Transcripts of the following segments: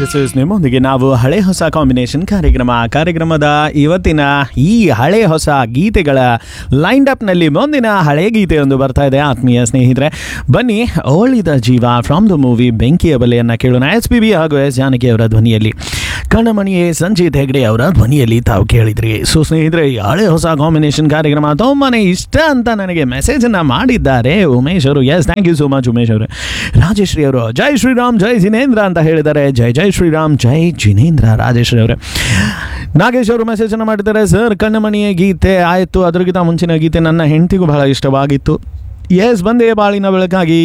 this is ನಿಮ್ಮೊಂದಿಗೆ ನಾವು ಹಳೆ ಹೊಸ ಕಾಂಬಿನೇಷನ್ ಕಾರ್ಯಕ್ರಮ ಕಾರ್ಯಕ್ರಮದ ಇವತ್ತಿನ ಈ ಹಳೆ ಹೊಸ ಗೀತೆಗಳ ಲೈನ್ ಅಪ್ನಲ್ಲಿ ಮುಂದಿನ ಹಳೆ ಗೀತೆಯೊಂದು ಬರ್ತಾ ಇದೆ ಆತ್ಮೀಯ ಸ್ನೇಹಿತರೆ ಬನ್ನಿ ಓಳಿದ ಜೀವ ಫ್ರಮ್ ದ ಮೂವಿ ಬೆಂಕಿಯ ಬಲೆಯನ್ನು ಕೇಳೋಣ ಎಸ್ ಪಿ ಬಿ ಹಾಗೂ ಎಸ್ ಜಾನಕಿ ಅವರ ಧ್ವನಿಯಲ್ಲಿ ಕಣ್ಣಮಣಿಯೇ ಸಂಜೀತ್ ಹೆಗ್ಡೆ ಅವರ ಧ್ವನಿಯಲ್ಲಿ ತಾವು ಕೇಳಿದ್ರಿ ಸೊ ಸ್ನೇಹಿತರೆ ಈ ಹಳೆ ಹೊಸ ಕಾಂಬಿನೇಷನ್ ಕಾರ್ಯಕ್ರಮ ತುಂಬಾನೇ ಇಷ್ಟ ಅಂತ ನನಗೆ ಮೆಸೇಜನ್ನು ಮಾಡಿದ್ದಾರೆ ಉಮೇಶ್ ಅವರು yes thank you so much Umesh ಅವರು ರಾಜಶ್ರೀ ಅವರು ಜೈ ಶ್ರೀರಾಮ್ ಜೈ ಜಿನೇಂದ್ರ ಅಂತ ಹೇಳಿದ್ದಾರೆ ಜೈ ಜೈ ಶ್ರೀರಾಮ್ ಜೈ ಜಿನೇಂದ್ರ ರಾಜಶ್ರೀ ಅವರೇ ನಾಗೇಶ್ ಅವರು ಮೆಸೇಜನ್ನು ಮಾಡಿದ್ದಾರೆ ಸರ್ ಕಣ್ಣಮಣಿಯ ಗೀತೆ ಆಯಿತು ಅದರಿಗಿಂತ ಮುಂಚಿನ ಗೀತೆ ನನ್ನ ಹೆಂಡತಿಗೂ ಬಹಳ ಇಷ್ಟವಾಗಿತ್ತು ಎಸ್ ಬಂದೆ ಬಾಳಿನ ಬೆಳಕಾಗಿ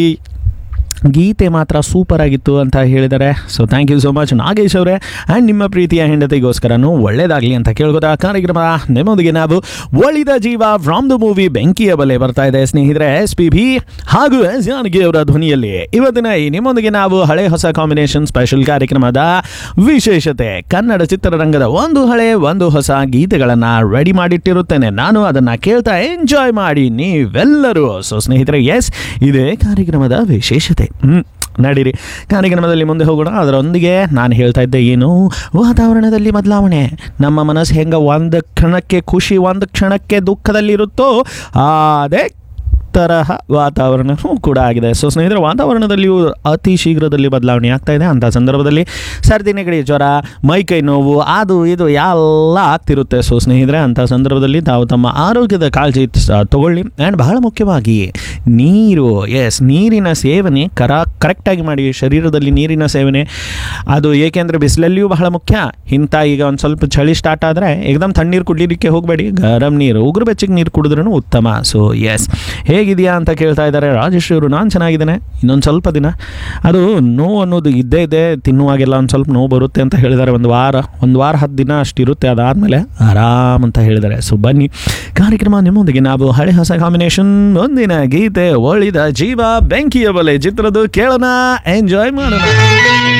ಗೀತೆ ಮಾತ್ರ ಸೂಪರ್ ಆಗಿತ್ತು ಅಂತ ಹೇಳಿದ್ದಾರೆ so thank you so much Nagesh ಅವರೇ ಆ್ಯಂಡ್ ನಿಮ್ಮ ಪ್ರೀತಿಯ ಹೆಂಡತಿಗೋಸ್ಕರನೂ ಒಳ್ಳೇದಾಗಲಿ ಅಂತ ಕೇಳ್ಬೋದ ಕಾರ್ಯಕ್ರಮ ನಿಮ್ಮೊಂದಿಗೆ ನಾವು ಒಳಿದ ಜೀವ ಫ್ರಾಮ್ ದ ಮೂವಿ ಬೆಂಕಿಯ ಬಲೆ ಬರ್ತಾ ಇದೆ ಸ್ನೇಹಿತರೆ ಎಸ್ ಪಿ ಬಿ ಹಾಗೂ ಎಸ್ ಜಾನಕಿ ಅವರ ಧ್ವನಿಯಲ್ಲಿ ಇವತ್ತಿನ ಈ ನಿಮ್ಮೊಂದಿಗೆ ನಾವು ಹಳೆ ಹೊಸ ಕಾಂಬಿನೇಷನ್ ಸ್ಪೆಷಲ್ ಕಾರ್ಯಕ್ರಮದ ವಿಶೇಷತೆ ಕನ್ನಡ ಚಿತ್ರರಂಗದ ಒಂದು ಹಳೆ ಒಂದು ಹೊಸ ಗೀತೆಗಳನ್ನು ರೆಡಿ ಮಾಡಿಟ್ಟಿರುತ್ತೇನೆ ನಾನು ಅದನ್ನು ಕೇಳ್ತಾ ಎಂಜಾಯ್ ಮಾಡಿ ನೀವೆಲ್ಲರೂ ಸೊ ಸ್ನೇಹಿತರೆ ಎಸ್ ಇದೇ ಕಾರ್ಯಕ್ರಮದ ವಿಶೇಷತೆ ಹ್ಮ್ ನಡೀರಿ ಕಾರ್ಯಕ್ರಮದಲ್ಲಿ ಮುಂದೆ ಹೋಗೋಣ ಅದರೊಂದಿಗೆ ನಾನು ಹೇಳ್ತಾ ಇದ್ದೆ ಏನು ವಾತಾವರಣದಲ್ಲಿ ಬದಲಾವಣೆ ನಮ್ಮ ಮನಸ್ಸು ಹೆಂಗೆ ಒಂದು ಕ್ಷಣಕ್ಕೆ ಖುಷಿ ಒಂದು ಕ್ಷಣಕ್ಕೆ ದುಃಖದಲ್ಲಿರುತ್ತೋ ಅದೇ ತರಹ ವಾತಾವರಣವೂ ಕೂಡ ಆಗಿದೆ ಸೊ ಸ್ನೇಹಿತರೆ ವಾತಾವರಣದಲ್ಲಿಯೂ ಅತಿ ಶೀಘ್ರದಲ್ಲಿ ಬದಲಾವಣೆ ಆಗ್ತಾ ಇದೆ ಅಂಥ ಸಂದರ್ಭದಲ್ಲಿ ಸರ್ದಿ ನೆಗಡಿ ಜ್ವರ ಮೈಕೈ ನೋವು ಅದು ಇದು ಎಲ್ಲ ಆಗ್ತಿರುತ್ತೆ ಸೊ ಸ್ನೇಹಿತರೆ ಅಂಥ ಸಂದರ್ಭದಲ್ಲಿ ತಾವು ತಮ್ಮ ಆರೋಗ್ಯದ ಕಾಳಜಿ ಸ- ತಗೊಳ್ಳಿ ಆ್ಯಂಡ್ ಬಹಳ ಮುಖ್ಯವಾಗಿ ನೀರು ಎಸ್ ನೀರಿನ ಸೇವನೆ ಕರ ಕರೆಕ್ಟಾಗಿ ಮಾಡಿ ಶರೀರದಲ್ಲಿ ನೀರಿನ ಸೇವನೆ ಅದು ಏಕೆಂದರೆ ಬಿಸಿಲಲ್ಲಿಯೂ ಬಹಳ ಮುಖ್ಯ ಇಂಥ ಈಗ ಒಂದು ಸ್ವಲ್ಪ ಚಳಿ ಸ್ಟಾರ್ಟ್ ಆದರೆ ಏಕದಮ್ ತಣ್ಣೀರು ಕುಡಿಲಿಕ್ಕೆ ಹೋಗಬೇಡಿ ಗರಂ ನೀರು ಉಗುರು ಬೆಚ್ಚಗೆ ನೀರು ಕುಡಿದ್ರೂ ಉತ್ತಮ ಸೊ ಎಸ್ ಹೇಗಿದೆಯಾ ಅಂತ ಕೇಳ್ತಾ ಇದ್ದಾರೆ ರಾಜೇಶ್ವರಿ ಅವರು ನಾನು ಚೆನ್ನಾಗಿದ್ದೇನೆ ಇನ್ನೊಂದು ಸ್ವಲ್ಪ ದಿನ ಅದು ನೋವು ಅನ್ನೋದು ಇದ್ದೇ ಇದೆ ತಿನ್ನುವಾಗೆಲ್ಲ ಒಂದು ಸ್ವಲ್ಪ ನೋವು ಬರುತ್ತೆ ಅಂತ ಹೇಳಿದ್ದಾರೆ ಒಂದು ವಾರ ಒಂದು ವಾರ ಹತ್ತು ದಿನ ಅಷ್ಟಿರುತ್ತೆ ಅದಾದಮೇಲೆ ಆರಾಮ್ ಅಂತ ಹೇಳಿದ್ದಾರೆ ಸೊ ಬನ್ನಿ ಕಾರ್ಯಕ್ರಮ ನಿಮ್ಮೊಂದಿಗೆ ನಾವು ಹಳೆ ಹೊಸ ಕಾಂಬಿನೇಷನ್ ಮುಂದಿನ ಗೀತೆ ಒಳಿದ ಜೀವ ಬೆಂಕಿಯ ಬಲೆ ಚಿತ್ರದ ಕೇಳೋಣ ಎಂಜಾಯ್ ಮಾಡೋಣ